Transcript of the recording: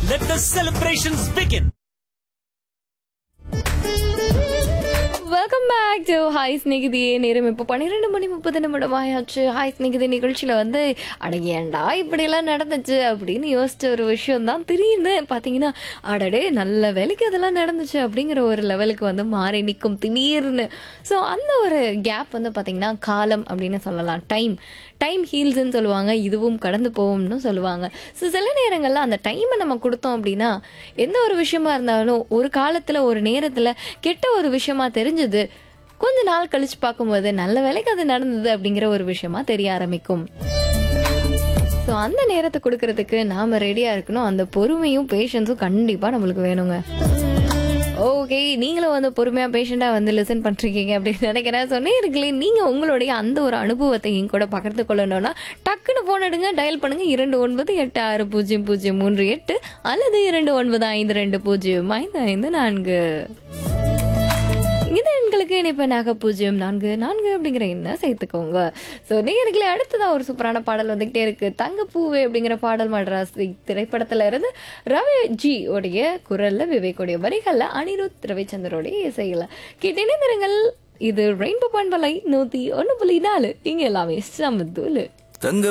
let the celebrations begin. Welcome back to hi Snehithi நேரம் இப்போ பன்னிரெண்டு மணி முப்பது நிமிடம் ஆயாச்சு ஹாய் ஸ்நேகிதி நிகழ்ச்சியில் வந்து அட ஏன்டா இப்படியெல்லாம் நடந்துச்சு அப்படின்னு யோசிச்ச ஒரு விஷயம் தான் திடீர்னு பார்த்தீங்கன்னா அடடே நல்ல வேலைக்கு அதெல்லாம் நடந்துச்சு அப்படிங்கிற ஒரு லெவலுக்கு வந்து மாறி நிற்கும் திடீர்னு ஸோ அந்த ஒரு கேப் வந்து பார்த்தீங்கன்னா காலம் அப்படின்னு சொல்லலாம் டைம் டைம் ஹீல்ஸ்ன்னு சொல்லுவாங்க இதுவும் கடந்து போகும்னு சொல்லுவாங்க ஸோ சில நேரங்களில் அந்த டைமை நம்ம கொடுத்தோம் அப்படின்னா எந்த ஒரு விஷயமா இருந்தாலும் ஒரு காலத்தில் ஒரு நேரத்தில் கெட்ட ஒரு விஷயமா தெரிஞ்சது கொஞ்ச நாள் கழிச்சு பார்க்கும்போது நல்ல வேலைக்கு அது நடந்தது அப்படிங்கிற ஒரு விஷயமா தெரிய ஆரம்பிக்கும் ஸோ அந்த நேரத்தை கொடுக்கறதுக்கு நாம ரெடியா இருக்கணும் அந்த பொறுமையும் பேஷன்ஸும் கண்டிப்பா நம்மளுக்கு வேணுங்க ஓகே நீங்களும் வந்து பொறுமையாக பேஷண்ட்டாக வந்து லிசன் பண்ணிருக்கீங்க அப்படின்னு நினைக்கிறேன் ஸோ நேர்களே நீங்கள் உங்களுடைய அந்த ஒரு அனுபவத்தை என் கூட பகிர்ந்து கொள்ளணும்னா டக்குன்னு ஃபோன் எடுங்க டயல் பண்ணுங்க இரண்டு ஒன்பது எட்டு ஆறு பூஜ்ஜியம் பூஜ்ஜியம் மூன்று எட்டு அல்லது இரண்டு ஒன்பது ஐந்து ரெண்டு பூஜ்ஜியம் ஐந்து ஐந்து நான்கு இந்த எண்களுக்கு இணைப்பனாக பூஜ்ஜியம் நான்கு நான்கு அப்படிங்கிற எண்ணை சேர்த்துக்கோங்க ஸோ நேர்களே அடுத்ததான் ஒரு சூப்பரான பாடல் வந்துகிட்டே இருக்கு தங்கப்பூவே அப்படிங்கிற பாடல் மட்ராஸ் திரைப்படத்துல இருந்து ரவி ஜி உடைய குரல்ல விவேக்குடைய வரிகள்ல அனிருத் ரவிச்சந்திரோடைய இசையில கேட்டிருங்கள் இது ரெயின்போ பண்பலை நூத்தி ஒன்று புள்ளி நாலு இங்க எல்லாமே சமதூலு தங்க